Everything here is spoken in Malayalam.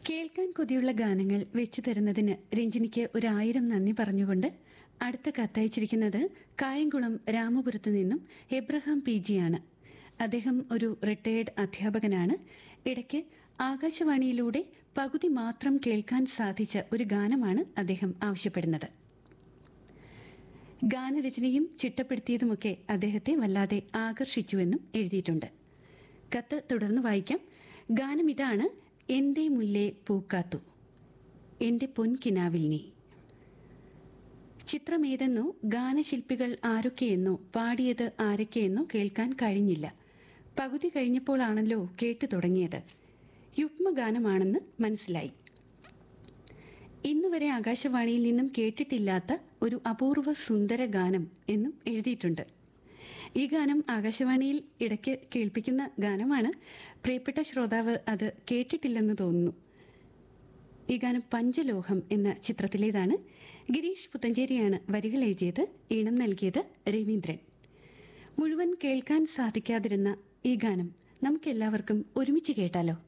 കേൾക്കാൻ കൊതിയുള്ള ഗാനങ്ങൾ വെച്ചു തരുന്നതിന് രഞ്ജിനിക്ക് ഒരായിരം നന്ദി പറഞ്ഞുകൊണ്ട് അടുത്ത കത്തയച്ചിരിക്കുന്നത് കായംകുളം രാമപുരത്തു നിന്നും എബ്രഹാം പി ജിയാണ് അദ്ദേഹം ഒരു റിട്ടയേർഡ് അധ്യാപകനാണ് ഇടയ്ക്ക് ആകാശവാണിയിലൂടെ പകുതി മാത്രം കേൾക്കാൻ സാധിച്ച ഒരു ഗാനമാണ് അദ്ദേഹം ആവശ്യപ്പെടുന്നത് ഗാനരചനയും ചിട്ടപ്പെടുത്തിയതുമൊക്കെ അദ്ദേഹത്തെ വല്ലാതെ ആകർഷിച്ചുവെന്നും എഴുതിയിട്ടുണ്ട് കത്ത് തുടർന്ന് വായിക്കാം ഗാനം ഇതാണ് എന്റെ മുല്ലേ പൂക്കാത്തു എന്റെ പൊൻകിനാവിൽ നീ ചിത്രമേതെന്നോ ഗാനശില്പികൾ ആരൊക്കെയെന്നോ പാടിയത് ആരൊക്കെയെന്നോ കേൾക്കാൻ കഴിഞ്ഞില്ല പകുതി കഴിഞ്ഞപ്പോഴാണല്ലോ കേട്ടു തുടങ്ങിയത് യുഗ്മഗാനമാണെന്ന് മനസ്സിലായി ഇന്നുവരെ ആകാശവാണിയിൽ നിന്നും കേട്ടിട്ടില്ലാത്ത ഒരു അപൂർവ സുന്ദര ഗാനം എന്നും എഴുതിയിട്ടുണ്ട് ഈ ഗാനം ആകാശവാണിയിൽ ഇടയ്ക്ക് കേൾപ്പിക്കുന്ന ഗാനമാണ് പ്രിയപ്പെട്ട ശ്രോതാവ് അത് കേട്ടിട്ടില്ലെന്ന് തോന്നുന്നു ഈ ഗാനം പഞ്ചലോഹം എന്ന ചിത്രത്തിലേതാണ് ഗിരീഷ് പുത്തഞ്ചേരിയാണ് വരികൾ എഴുതിയത് ഈണം നൽകിയത് രവീന്ദ്രൻ മുഴുവൻ കേൾക്കാൻ സാധിക്കാതിരുന്ന ഈ ഗാനം നമുക്കെല്ലാവർക്കും ഒരുമിച്ച് കേട്ടാലോ